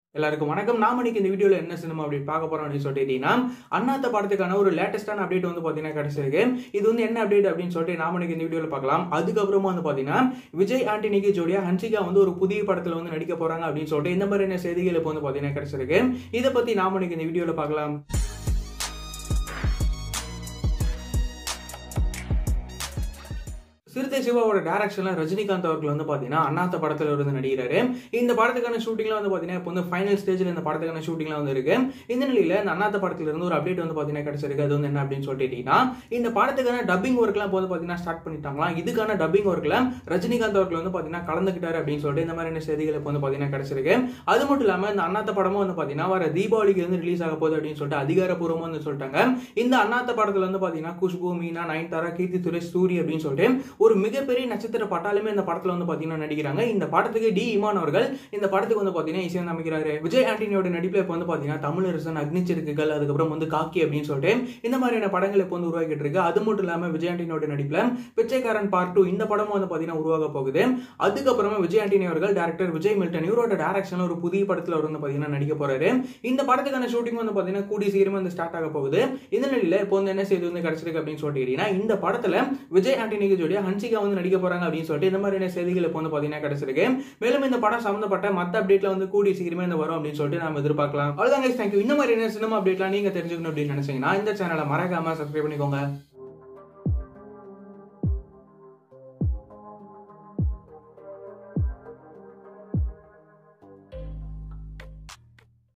எல்லாருக்கும் வணக்கம் நாம இன்னைக்கு இந்த வீடியோல என்ன சினிமா அப்படி பார்க்க போறோம் அப்படின்னு சொல்லிட்டீங்கன்னா அண்ணாத்த படத்துக்கான ஒரு லேட்டஸ்டான அப்டேட் வந்து பாத்தீங்கன்னா கிடைச்சிருக்கு இது வந்து என்ன அப்டேட் அப்படின்னு சொல்லிட்டு நாம இன்னைக்கு இந்த வீடியோல பார்க்கலாம் அதுக்கப்புறமா வந்து பாத்தீங்கன்னா விஜய் ஆண்டனிக்கு ஜோடியா ஹன்சிகா வந்து ஒரு புதிய படத்துல வந்து நடிக்க போறாங்க அப்படின்னு சொல்லிட்டு இந்த மாதிரியான செய்திகள் இப்போ வந்து பாத்தீங்கன்னா கிடைச்சிருக்கு இதை பத்தி நாம இன்னைக்கு இந்த வீடியோல பார்க்கலாம் சிறுத்தை சிவாவோட டேரக்ஷன்ல ரஜினிகாந்த் அவர்கள் வந்து பாத்தீங்கன்னா அண்ணாத்த படத்துல இருந்து நடிகிறாரு இந்த படத்துக்கான ஷூட்டிங்ல வந்து பாத்தீங்கன்னா இப்போ வந்து ஃபைனல் ஸ்டேஜ்ல இந்த படத்துக்கான ஷூட்டிங்ல வந்து இருக்கு இந்த நிலையில இந்த அண்ணாத்த படத்துல இருந்து ஒரு அப்டேட் வந்து பாத்தீங்கன்னா கிடைச்சிருக்கு அது வந்து என்ன அப்படின்னு சொல்லிட்டீங்கன்னா இந்த படத்துக்கான டப்பிங் ஒர்க்லாம் இப்போ வந்து பாத்தீங்கன்னா ஸ்டார்ட் பண்ணிட்டாங்களாம் இதுக்கான டப்பிங் ஒர்க்ல ரஜினிகாந்த் அவர்கள் வந்து பாத்தீங்கன்னா கலந்துக்கிட்டாரு அப்படின்னு சொல்லிட்டு இந்த மாதிரியான செய்திகள் இப்போ வந்து பாத்தீங்கன்னா கிடைச்சிருக்கு அது மட்டும் இல்லாம இந்த அண்ணாத்த படமும் வந்து பாத்தீங்கன்னா வர தீபாவளிக்கு வந்து ரிலீஸ் ஆக போகுது அப்படின்னு சொல்லிட்டு அதிகாரப்பூர்வமா வந்து சொல்லிட்டாங்க இந்த அண்ணாத்த படத்துல வந்து பாத்தீங்கன்னா குஷ்பு மீனா நயன்தாரா கீர்த்தி சுரேஷ் சூரி அப்படின்னு சொல்லிட்டு ஒரு மிகப்பெரிய நட்சத்திர பட்டாலுமே இந்த படத்துல வந்து பாத்தீங்கன்னா நடிக்கிறாங்க இந்த படத்துக்கு டி இமான் அவர்கள் இந்த படத்துக்கு வந்து பாத்தீங்கன்னா இசையம் அமைக்கிறாரு விஜய் ஆண்டனியோட நடிப்புல இப்போ வந்து பாத்தீங்கன்னா தமிழரசன் அக்னிச்சிருக்குகள் அதுக்கப்புறம் வந்து காக்கி அப்படின்னு சொல்லிட்டு இந்த மாதிரியான படங்கள் இப்போ வந்து உருவாக்கிட்டு இருக்கு அது மட்டும் இல்லாம விஜய் ஆண்டனியோட நடிப்புல பிச்சைக்காரன் பார்ட் டூ இந்த படமும் வந்து பாத்தீங்கன்னா உருவாக போகுது அதுக்கப்புறமா விஜய் ஆண்டனி அவர்கள் டேரக்டர் விஜய் மில்டன் இவரோட டேரக்ஷன்ல ஒரு புதிய படத்துல அவர் வந்து பாத்தீங்கன்னா நடிக்க போறாரு இந்த படத்துக்கான ஷூட்டிங் வந்து பாத்தீங்கன்னா கூடி சீக்கிரமா வந்து ஸ்டார்ட் ஆக போகுது இந்த நிலையில இப்போ வந்து என்ன செய்தி வந்து கிடைச்சிருக்கு அப்படின்னு சொல்லிட்டீங்கன்னா இந்த படத்துல விஜய் ஆண்டனிக்கு ஜோடியா ஹன்சிகா வந்து நடிக்க போறாங்க அப்படின்னு சொல்லிட்டு இந்த மாதிரியான செய்திகள் இப்போ வந்து பாத்தீங்கன்னா கிடைச்சிருக்கு மேலும் இந்த படம் சம்பந்தப்பட்ட மத்த அப்டேட்ல வந்து கூடிய சீக்கிரமே இந்த வரும் அப்படின்னு சொல்லிட்டு நம்ம எதிர்பார்க்கலாம் அவ்வளவுதான் தேங்க்யூ இந்த மாதிரியான சினிமா அப்டேட்லாம் நீங்க தெரிஞ்சுக்கணும் அப்படின்னு நினைச்சீங்கன்னா இந்த சேனலை மறக்காம சப்ஸ்கிரைப் பண்ணிக்கோங்க